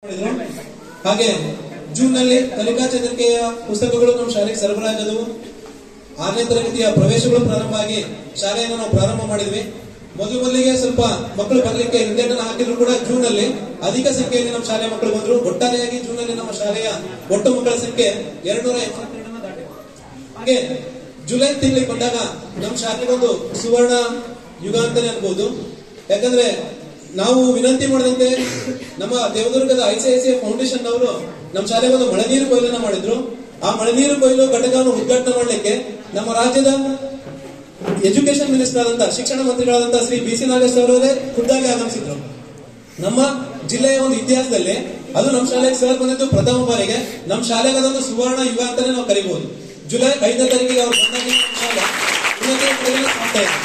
ಮಾಡಿದ್ರು. ಹಾಗೆ ಜೂನ್ ನಲ್ಲಿ ಕಲಿಕಾ ಚಟುವಟಿಕೆಯ ಪುಸ್ತಕಗಳು ನಮ್ಮ ಶಾಲೆಗೆ ಸರಬರಾಜಾದವು ಆರನೇ ತರಗತಿಯ ಪ್ರವೇಶಗಳು ಪ್ರಾರಂಭ ಆಗಿ ಶಾಲೆಯನ್ನು ನಾವು ಪ್ರಾರಂಭ ಮಾಡಿದ್ವಿ ಮೊದಲು ಮೊದಲಿಗೆ ಸ್ವಲ್ಪ ಮಕ್ಕಳು ಬರ್ಲಿಕ್ಕೆ ಹಿಂದೆಟನ್ನು ಹಾಕಿದ್ರು ಕೂಡ ಜೂನ್ ನಲ್ಲಿ ಅಧಿಕ ಸಂಖ್ಯೆಯಲ್ಲಿ ನಮ್ಮ ಶಾಲೆ ಮಕ್ಕಳು ಬಂದ್ರು ಒಟ್ಟಾರೆಯಾಗಿ ಜೂನ್ ನಲ್ಲಿ ನಮ್ಮ ಶಾಲೆಯ ಒಟ್ಟು ಮಕ್ಕಳ ಸಂಖ್ಯೆ ಎರಡ್ನೂರ ಎಂಬತ್ತೆರಡನ್ನ ದಾಟಿದೆ ಹಾಗೆ ಜುಲೈ ತಿಂಗಳಿಗೆ ಬಂದಾಗ ನಮ್ಮ ಶಾಲೆಗೊಂದು ಸುವರ್ಣ ಯುಗ ಅಂತಾನೆ ಅನ್ಬೋದು ಯಾಕಂದ್ರೆ ನಾವು ವಿನಂತಿ ಮಾಡಿದಂತೆ ನಮ್ಮ ದೇವದುರ್ಗದ ಐಸಿಐಸಿಐ ಫೌಂಡೇಶನ್ ಅವರು ನಮ್ಮ ಶಾಲೆಗೆ ಒಂದು ಮಳೆನೀರು ಕೊಯ್ಲನ್ನ ಮಾಡಿದ್ರು ಆ ಮಳೆನೀರು ಕೊಯ್ಲು ಘಟಕವನ್ನು ಉದ್ಘಾಟನೆ ಮಾಡಲಿಕ್ಕೆ ನಮ್ಮ ರಾಜ್ಯದ ಎಜುಕೇಶನ್ ಮಿನಿಸ್ಟರ್ ಆದಂತ ಶಿಕ್ಷಣ ಮಂತ್ರಿಗಳಾದಂತ ಶ್ರೀ ಬಿ ಸಿ ನಾಗೇಶ್ ಅವರೇ ಖುದ್ದಾಗಿ ಆಗಮಿಸಿದ್ರು ನಮ್ಮ ಜಿಲ್ಲೆಯ ಒಂದು ಇತಿಹಾಸದಲ್ಲಿ ಅದು ನಮ್ಮ ಶಾಲೆಗೆ ಸರ್ ಬಂದಿದ್ದು ಪ್ರಥಮ ಬಾರಿಗೆ ನಮ್ಮ ಶಾಲೆಗೆ ಅದೊಂದು ಸುವರ್ಣ ಯುಗ ಅಂತಾನೆ ನಾವು ಕರಿಬಹುದು ಜುಲೈ ಐದನೇ ತಾರೀಕಿಗೆ ಅವರು ಬಂದಾಗ ನಮ್ಮ ಶಾಲೆ ಉನ್ನತ ಮಟ್ಟದಲ್ಲಿ ಸಾಗ್ತಾ ಇದೆ.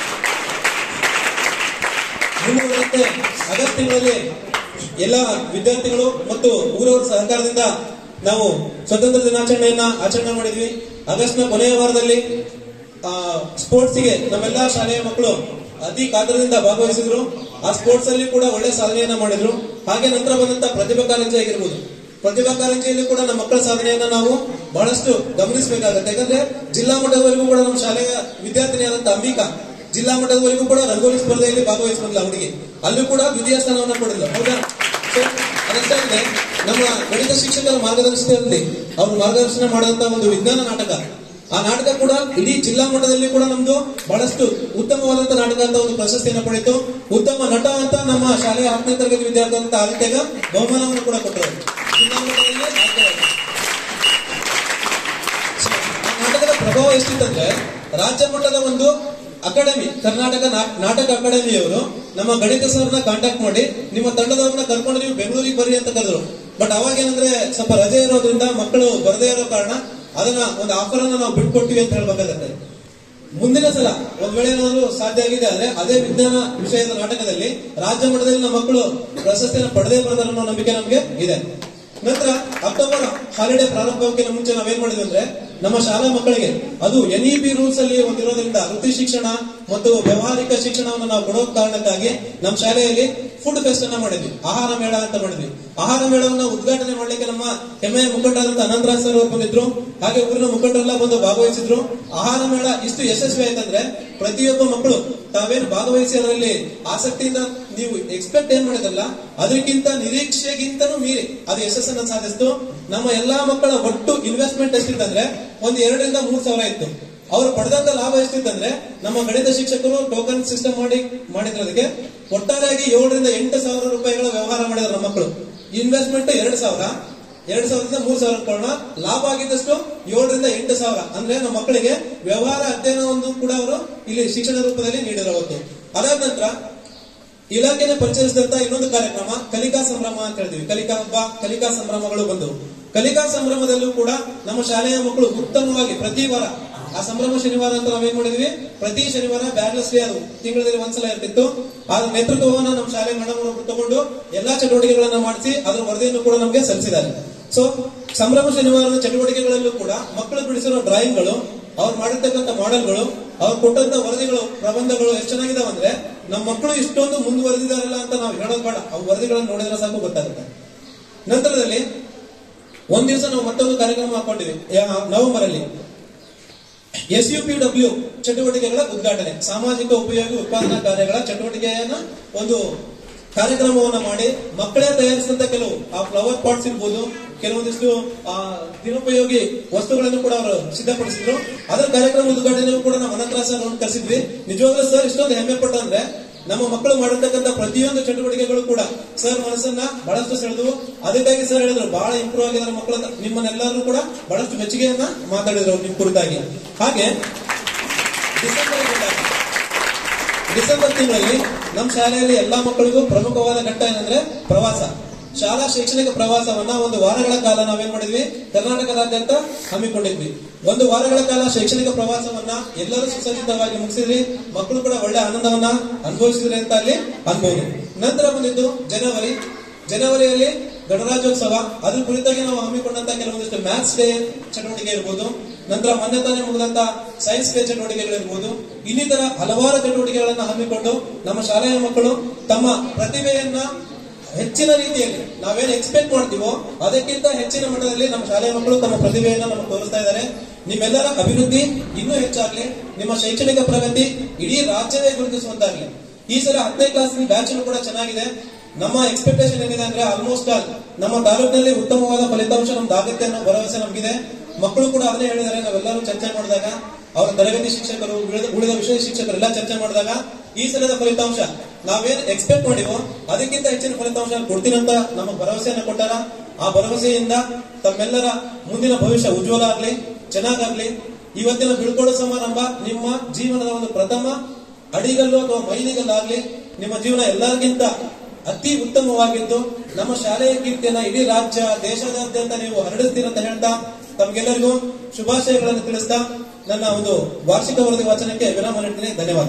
ಮುಂದುವರೆದಂತೆ ಆಗಸ್ಟ್ ತಿಂಗಳಲ್ಲಿ ಎಲ್ಲ ವಿದ್ಯಾರ್ಥಿಗಳು ಮತ್ತು ಊರವರ ಸಹಕಾರದಿಂದ ನಾವು ಸ್ವತಂತ್ರ ದಿನಾಚರಣೆಯನ್ನ ಆಚರಣೆ ಮಾಡಿದ್ವಿ ಆಗಸ್ಟ್ ನ ಕೊನೆಯ ವಾರದಲ್ಲಿ ಸ್ಪೋರ್ಟ್ಸ್ ಗೆ ನಮ್ಮೆಲ್ಲ ಶಾಲೆಯ ಮಕ್ಕಳು ಅತಿ ಕಾತರದಿಂದ ಭಾಗವಹಿಸಿದ್ರು ಆ ಸ್ಪೋರ್ಟ್ಸ್ ಅಲ್ಲಿ ಕೂಡ ಒಳ್ಳೆ ಸಾಧನೆಯನ್ನ ಮಾಡಿದ್ರು ಹಾಗೆ ನಂತರ ಬಂದಂತ ಪ್ರತಿಭಾ ಕಾರಂಜಿ ಆಗಿರ್ಬೋದು ಪ್ರತಿಭಾ ಕಾರಂಜಿಯಲ್ಲಿ ಕೂಡ ನಮ್ಮ ಮಕ್ಕಳ ಸಾಧನೆಯನ್ನ ನಾವು ಬಹಳಷ್ಟು ಗಮನಿಸಬೇಕಾಗುತ್ತೆ ಯಾಕಂದ್ರೆ ಜಿಲ್ಲಾ ಮಟ್ಟದವರೆಗೂ ಕೂಡ ನಮ್ಮ ಶಾಲೆಯ ವಿದ್ಯಾರ್ಥಿನಿಯಾದಂತ ಅಂಬಿಕಾ ಜಿಲ್ಲಾ ಮಟ್ಟದವರೆಗೂ ಕೂಡ ರಂಗೋಲಿ ಸ್ಪರ್ಧೆಯಲ್ಲಿ ಭಾಗವಹಿಸಿದ್ಲ ಅವರಿಗೆ ಅಲ್ಲೂ ಕೂಡ ದ್ವಿತೀಯ ಸ್ಥಾನವನ್ನ ಪಡೆದ್ಲು ಹೌದಾ So, ಅದಷ್ಟೇ ಅಲ್ಲದೆ ನಮ್ಮ ಗಣಿತ ಶಿಕ್ಷಕರ ಮಾರ್ಗದರ್ಶನದಲ್ಲಿ ಅವರು ಮಾರ್ಗದರ್ಶನ ಮಾಡುವಂತ ಒಂದು ವಿಜ್ಞಾನ ನಾಟಕ ಆ ನಾಟಕ ಕೂಡ ಇಡೀ ಜಿಲ್ಲಾ ಮಟ್ಟದಲ್ಲಿ ಕೂಡ ನಮ್ದು ಬಹಳಷ್ಟು ಉತ್ತಮವಾದಂತ ನಾಟಕ ಅಂತ ಒಂದು ಪ್ರಶಸ್ತಿಯನ್ನು ಪಡೆಯಿತು ಉತ್ತಮ ನಟ ಅಂತ ನಮ್ಮ ಶಾಲೆಯ ಹತ್ತನೇ ತರಗತಿ ವಿದ್ಯಾರ್ಥಿ ಅಂತ ಆದಿತ್ಯಗ ಬಹುಮಾನವನ್ನು ಕೂಡ ಕೊಟ್ಟರು ಜಿಲ್ಲಾ ಮಟ್ಟದಲ್ಲಿ ಆಯ್ಕೆಯಾಯಿತು. ಆ ನಾಟಕದ ಪ್ರಭಾವ ಎಷ್ಟಿತ್ತಂದ್ರೆ ರಾಜ್ಯ ಮಟ್ಟದ ಒಂದು ಅಕಾಡೆಮಿ ಕರ್ನಾಟಕ ನಾ- ನಾಟಕ ಅಕಾಡೆಮಿಯವರು ನಮ್ಮ ಗಣಿತ ಸರ್ನ ಕಾಂಟ್ಯಾಕ್ಟ್ ಮಾಡಿ ನಿಮ್ಮ ತಂಡದವ್ರನ್ನ ಕರ್ಕೊಂಡು ನೀವು ಬೆಂಗಳೂರಿಗೆ ಬರ್ರಿ ಅಂತ ಕರೆದ್ರು ಬಟ್ ಅವಾಗ ಏನಂದ್ರೆ ಸ್ವಲ್ಪ ರಜೆ ಇರೋದ್ರಿಂದ ಮಕ್ಕಳು ಬರದೇ ಇರೋ ಕಾರಣ ಅದನ್ನ ಒಂದು ಆಫರ್ ಅನ್ನ ನಾವು ಬಿಟ್ಕೊಟ್ಟಿವಿ ಅಂತ ಹೇಳ್ಬೇಕಾಗತ್ತೆ ಮುಂದಿನ ಸಲ ಒಂದ್ ವೇಳೆ ಏನಾದ್ರು ಸಾಧ್ಯ ಆಗಿದೆ ಆದ್ರೆ ಅದೇ ವಿಜ್ಞಾನ ವಿಷಯದ ನಾಟಕದಲ್ಲಿ ರಾಜ್ಯ ಮಟ್ಟದಲ್ಲಿ ನಮ್ಮ ಮಕ್ಕಳು ಪ್ರಶಸ್ತಿಯನ್ನು ಪಡೆದೇ ಬರ್ತಾರೆ ಅನ್ನೋ ನಂಬಿಕೆ ನಮಗೆ ಇದೆ ನಂತರ ಅಕ್ಟೋಬರ್ ಹಾಲಿಡೇ ಪ್ರಾರಂಭಕ್ಕೆ ಮುಂಚೆ ನಾವೇನ್ ಮಾಡಿದ್ವಿ ಅಂದ್ರೆ ನಮ್ಮ ಶಾಲಾ ಮಕ್ಕಳಿಗೆ ಅದು ಎನ್ ಇ ಬಿ ರೂಲ್ಸ್ ಅಲ್ಲಿ ಒಂದಿರೋದ್ರಿಂದ ವೃತ್ತಿ ಶಿಕ್ಷಣ ಮತ್ತು ವ್ಯವಹಾರಿಕ ಶಿಕ್ಷಣವನ್ನು ನಾವು ಕೊಡೋ ಕಾರಣಕ್ಕಾಗಿ ನಮ್ಮ ಶಾಲೆಯಲ್ಲಿ ಫುಡ್ ಫೆಸ್ಟ್ ಅನ್ನ ಮಾಡಿದ್ವಿ ಆಹಾರ ಮೇಳ ಅಂತ ಮಾಡಿದ್ವಿ ಆಹಾರ ಮೇಳವನ್ನ ಉದ್ಘಾಟನೆ ಮಾಡ್ಲಿಕ್ಕೆ ನಮ್ಮ ಹೆಮ್ಮೆಯ ಮುಖಂಡರಾದಂತ ಅನಂತರಾಜ್ ಸರ್ ಅವರು ಬಂದಿದ್ರು ಹಾಗೆ ಊರಿನ ಮುಖಂಡರೆಲ್ಲ ಬಂದು ಭಾಗವಹಿಸಿದ್ರು ಆಹಾರ ಮೇಳ ಇಷ್ಟು ಯಶಸ್ವಿ ಆಯ್ತಂದ್ರೆ ಪ್ರತಿಯೊಬ್ಬ ಮಕ್ಕಳು ತಾವೇನು ಭಾಗವಹಿಸಿ ಅದರಲ್ಲಿ ಆಸಕ್ತಿಯಿಂದ ನೀವು ಎಕ್ಸ್ಪೆಕ್ಟ್ ಏನ್ ಮಾಡಿದ್ರಲ್ಲ ಅದಕ್ಕಿಂತ ನಿರೀಕ್ಷೆಗಿಂತನೂ ಮೀರಿ ಅದು ಯಶಸ್ಸನ್ನ ಸಾಧಿಸ್ತು ನಮ್ಮ ಎಲ್ಲಾ ಮಕ್ಕಳ ಒಟ್ಟು ಇನ್ವೆಸ್ಟ್ಮೆಂಟ್ ಎಷ್ಟಿತ್ತಂದ್ರೆ ಒಂದು ಎರಡರಿಂದ ಮೂರ್ ಸಾವಿರ ಇತ್ತು ಅವರು ಪಡೆದಂತ ಲಾಭ ಎಷ್ಟಿತ್ತಂದ್ರೆ ನಮ್ಮ ಗಣಿತ ಶಿಕ್ಷಕರು ಟೋಕನ್ ಸಿಸ್ಟಮ್ ಮಾಡಿ ಮಾಡಿದ್ರದಕ್ಕೆ ಒಟ್ಟಾರೆಯಾಗಿ ಏಳರಿಂದ ಎಂಟು ಸಾವಿರ ರೂಪಾಯಿಗಳ ವ್ಯವಹಾರ ಮಾಡಿದ್ರು ನಮ್ಮ ಮಕ್ಕಳು ಇನ್ವೆಸ್ಟ್ಮೆಂಟ್ ಎರಡು ಸಾವಿರ ಎರಡ್ ಸಾವಿರದಿಂದ ಮೂರ್ ಸಾವಿರ ಅನ್ಕೊಳ್ಳೋಣ ಲಾಭ ಆಗಿದ್ದಷ್ಟು ಏಳರಿಂದ ಎಂಟು ಸಾವಿರ ಅಂದ್ರೆ ನಮ್ಮ ಮಕ್ಕಳಿಗೆ ವ್ಯವಹಾರ ಅಧ್ಯಯನ ಒಂದು ಕೂಡ ಅವರು ಇಲ್ಲಿ ಶಿಕ್ಷಣ ರೂಪದಲ್ಲಿ ನೀಡಿರೋ ಹೊತ್ತು ಅದಾದ ನಂತರ ಇಲಾಖೆನ ಪರಿಚಯಿಸಿದಂತ ಇನ್ನೊಂದು ಕಾರ್ಯಕ್ರಮ ಕಲಿಕಾ ಸಂಭ್ರಮ ಅಂತ ಹೇಳ್ತೀವಿ ಕಲಿಕಾ ಹಬ್ಬ ಕಲಿಕಾ ಸಂಭ್ರಮಗಳು ಬಂದವು ಕಲಿಕಾ ಸಂಭ್ರಮದಲ್ಲೂ ಕೂಡ ನಮ್ಮ ಶಾಲೆಯ ಮಕ್ಕಳು ಉತ್ತಮವಾಗಿ ಪ್ರತಿ ವಾರ ಆ ಸಂಭ್ರಮ ಶನಿವಾರ ಅಂತ ನಾವೇನ್ ಮಾಡಿದ್ವಿ ಪ್ರತಿ ಶನಿವಾರ ಬ್ಯಾರ್ಲೆಸ್ ಡೇ ಅದು ತಿಂಗಳಲ್ಲಿ ಒಂದ್ಸಲ ಇರ್ತಿತ್ತು ಆ ನೇತೃತ್ವವನ್ನ ನಮ್ಮ ಶಾಲೆ ಮೇಡಮ್ ಅವರು ತಗೊಂಡು ಎಲ್ಲಾ ಚಟುವಟಿಕೆಗಳನ್ನ ಮಾಡಿಸಿ ಅದ್ರ ವರದಿಯನ್ನು ಕೂಡ ನಮಗೆ ಸಲ್ಲಿಸಿದ್ದಾರೆ ಸೊ ಸಂಭ್ರಮ ಶನಿವಾರದ ಚಟುವಟಿಕೆಗಳಲ್ಲೂ ಕೂಡ ಮಕ್ಕಳು ಬಿಡಿಸಿರೋ ಡ್ರಾಯಿಂಗ್ಗಳು ಅವ್ರು ಮಾಡಿರ್ತಕ್ಕಂಥ ಮಾಡೆಲ್ಗಳು ಅವ್ರು ಕೊಟ್ಟಂತ ವರದಿಗಳು ಪ್ರಬಂಧಗಳು ಎಷ್ಟು ಚೆನ್ನಾಗಿದಾವೆ ಅಂದ್ರೆ ನಮ್ಮ ಮಕ್ಕಳು ಇಷ್ಟೊಂದು ಮುಂದುವರೆದಿದಾರಲ್ಲ ಅಂತ ನಾವು ಹೇಳೋದು ಬೇಡ ಅವು ವರದಿಗಳನ್ನು ನೋಡಿದ್ರೆ ಸಾಕು ಗೊತ್ತಾಗುತ್ತೆ ನಂತರದಲ್ಲಿ ಒಂದ್ ದಿವಸ ನಾವು ಮತ್ತೊಂದು ಕಾರ್ಯಕ್ರಮ ಹಾಕೊಂಡಿವಿ ಯಾ- ನವೆಂಬರ್ ಅಲ್ಲಿ ಎಸ್ ಯು ಪಿ ಡಬ್ಲ್ಯೂ ಚಟುವಟಿಕೆಗಳ ಉದ್ಘಾಟನೆ ಸಾಮಾಜಿಕ ಉಪಯೋಗಿ ಉತ್ಪಾದನಾ ಕಾರ್ಯಗಳ ಚಟುವಟಿಕೆಯನ್ನ ಒಂದು ಕಾರ್ಯಕ್ರಮವನ್ನ ಮಾಡಿ ಮಕ್ಕಳೇ ತಯಾರಿಸಿದಂತ ಕೆಲವು ಆ ಫ್ಲವರ್ ಪಾಟ್ಸ್ ಇರ್ಬೋದು ಕೆಲವೊಂದಿಷ್ಟು ಆ ದಿನೋಪಯೋಗಿ ವಸ್ತುಗಳನ್ನು ಕೂಡ ಅವರು ಸಿದ್ಧಪಡಿಸಿದ್ರು ಅದರ ಕಾರ್ಯಕ್ರಮ ಉದ್ಘಾಟನೆಯೂ ಕೂಡ ನಮ್ಮ ಅನಂತರ ಸರ್ ಅವ್ರನ್ನ ಕರೆಸಿದ್ವಿ ನಿಜವಾಗ್ಲೂ ಸರ್ ಇಷ್ಟೊಂದು ಹೆಮ್ಮೆ ಪಟ್ಟ ಅಂದ್ರೆ ನಮ್ಮ ಮಕ್ಕಳು ಮಾಡಿರ್ತಕ್ಕಂಥ ಪ್ರತಿಯೊಂದು ಚಟುವಟಿಕೆಗಳು ಕೂಡ ಸರ್ ಮನಸ್ಸನ್ನ ಬಹಳಷ್ಟು ಸೆಳೆದವು ಅದಕ್ಕಾಗಿ ಸರ್ ಹೇಳಿದ್ರು ಬಹಳ ಇಂಪ್ರೂವ್ ಆಗಿದ್ದಾರೆ ಮಕ್ಕಳು ಅಂತ. ನಿಮ್ಮನ್ನೆಲ್ಲರೂ ಕೂಡ ಬಹಳಷ್ಟು ಮೆಚ್ಚುಗೆಯನ್ನ ಮಾತಾಡಿದ್ರು ಅವ್ರು ನಿಮ್ ಕುರಿತಾಗಿ ಹಾಗೆ ಡಿಸೆಂಬರ್ ಬಂದಾಗ ಡಿಸೆಂಬರ್ ತಿಂಗಳಲ್ಲಿ ನಮ್ಮ ಶಾಲೆಯಲ್ಲಿ ಎಲ್ಲಾ ಮಕ್ಕಳಿಗೂ ಪ್ರಮುಖವಾದ ಘಟ್ಟ ಏನಂದ್ರೆ ಪ್ರವಾಸ ಶಾಲಾ ಶೈಕ್ಷಣಿಕ ಪ್ರವಾಸವನ್ನ ಒಂದು ವಾರಗಳ ಕಾಲ ನಾವೇನ್ ಮಾಡಿದ್ವಿ ಕರ್ನಾಟಕದಾದ್ಯಂತ ಹಮ್ಮಿಕೊಂಡಿದ್ವಿ ಒಂದು ವಾರಗಳ ಕಾಲ ಶೈಕ್ಷಣಿಕ ಪ್ರವಾಸವನ್ನ ಎಲ್ಲರೂ ಸುಸಜ್ಜಿತವಾಗಿ ಮುಗಿಸಿದ್ರಿ ಮಕ್ಕಳು ಕೂಡ ಒಳ್ಳೆ ಆನಂದವನ್ನ ಅನುಭವಿಸಿದ್ರಿ ಅಂತ ಅಲ್ಲಿ ಅನ್ಬೋದು ನಂತರ ಬಂದಿದ್ದು ಜನವರಿ ಜನವರಿಯಲ್ಲಿ ಗಣರಾಜ್ಯೋತ್ಸವ ಅದ್ರ ಕುರಿತಾಗಿ ನಾವು ಹಮ್ಮಿಕೊಂಡಂತ ಕೆಲವೊಂದಿಷ್ಟು ಮ್ಯಾಥ್ಸ್ ಡೇ ಚಟುವಟಿಕೆ ಇರ್ಬೋದು ನಂತರ ಮೊನ್ನೆ ತಾನೇ ಮುಗಿದಂತ ಸೈನ್ಸ್ ಡೇ ಚಟುವಟಿಕೆಗಳಿರ್ಬೋದು ಇನ್ನಿತರ ಹಲವಾರು ಚಟುವಟಿಕೆಗಳನ್ನ ಹಮ್ಮಿಕೊಂಡು ನಮ್ಮ ಶಾಲೆಯ ಮಕ್ಕಳು ತಮ್ಮ ಪ್ರತಿಭೆಯನ್ನ ಹೆಚ್ಚಿನ ರೀತಿಯಲ್ಲಿ ನಾವೇನ್ ಎಕ್ಸ್ಪೆಕ್ಟ್ ಮಾಡ್ತೀವೋ ಅದಕ್ಕಿಂತ ಹೆಚ್ಚಿನ ಮಟ್ಟದಲ್ಲಿ ನಮ್ಮ ಶಾಲೆಯ ಮಕ್ಕಳು ತಮ್ಮ ಪ್ರತಿಭೆಯನ್ನ ನಮಗೆ ತೋರಿಸ್ತಾ ಇದ್ದಾರೆ ನಿಮ್ಮೆಲ್ಲರ ಅಭಿವೃದ್ಧಿ ಇನ್ನೂ ಹೆಚ್ಚಾಗ್ಲಿ ನಿಮ್ಮ ಶೈಕ್ಷಣಿಕ ಪ್ರಗತಿ ಇಡೀ ರಾಜ್ಯವೇ ಗುರುತಿಸುವಂತಾಗ್ಲಿ ಈ ಸಲ ಹತ್ತನೇ ಕ್ಲಾಸ್ ಬ್ಯಾಚ್ ಕೂಡ ಚೆನ್ನಾಗಿದೆ ನಮ್ಮ ಎಕ್ಸ್ಪೆಕ್ಟೇಷನ್ ಏನಿದೆ ಅಂದ್ರೆ ಆಲ್ಮೋಸ್ಟ್ ಆಲ್ ನಮ್ಮ ತಾಲೂಕಿನಲ್ಲಿ ಉತ್ತಮವಾದ ಫಲಿತಾಂಶ ನಮ್ದು ಆಗುತ್ತೆ ಅನ್ನೋ ಭರವಸೆ ನಮಗಿದೆ ಮಕ್ಕಳು ಕೂಡ ಅದನ್ನೇ ಹೇಳಿದ್ದಾರೆ ನಾವೆಲ್ಲರೂ ಚರ್ಚೆ ಮಾಡಿದಾಗ ಅವರ ತರಗತಿ ಶಿಕ್ಷಕರು ಉಳಿದ ಉಳಿದ ವಿಷಯ ಶಿಕ್ಷಕರು ಎಲ್ಲ ಚರ್ಚೆ ಮಾಡಿದಾಗ ಈ ಸಲದ ಫಲಿತಾಂಶ ನಾವೇನ್ ಎಕ್ಸ್ಪೆಕ್ಟ್ ಮಾಡಿವೋ ಅದಕ್ಕಿಂತ ಹೆಚ್ಚಿನ ಫಲಿತಾಂಶ ಕೊಡ್ತೀನಂತ ನಮಗೆ ಭರವಸೆಯನ್ನು ಕೊಟ್ಟಾರ ಆ ಭರವಸೆಯಿಂದ ತಮ್ಮೆಲ್ಲರ ಮುಂದಿನ ಭವಿಷ್ಯ ಉಜ್ವಲ ಆಗ್ಲಿ ಚೆನ್ನಾಗಾಗ್ಲಿ ಇವತ್ತಿನ ಬೀಳ್ಕೊಡೋ ಸಮಾರಂಭ ನಿಮ್ಮ ಜೀವನದ ಒಂದು ಪ್ರಥಮ ಅಡಿಗಲ್ಲು ಅಥವಾ ಮೈಲಿಗಲ್ಲಾಗ್ಲಿ ನಿಮ್ಮ ಜೀವನ ಎಲ್ಲರಿಗಿಂತ ಅತಿ ಉತ್ತಮವಾಗಿದ್ದು ನಮ್ಮ ಶಾಲೆಯ ಕೀರ್ತಿಯನ್ನ ಇಡೀ ರಾಜ್ಯ ದೇಶದಾದ್ಯಂತ ನೀವು ಹರಡಿಸ್ತೀರಂತ ಹೇಳ್ತಾ ತಮ್ಗೆಲ್ಲರಿಗೂ ಶುಭಾಶಯಗಳನ್ನು ತಿಳಿಸ್ತಾ ನನ್ನ ಒಂದು ವಾರ್ಷಿಕ ವರದಿ ವಾಚನಕ್ಕೆ ವಿರಾಮ ನೀಡ್ತೀನಿ ಧನ್ಯವಾದ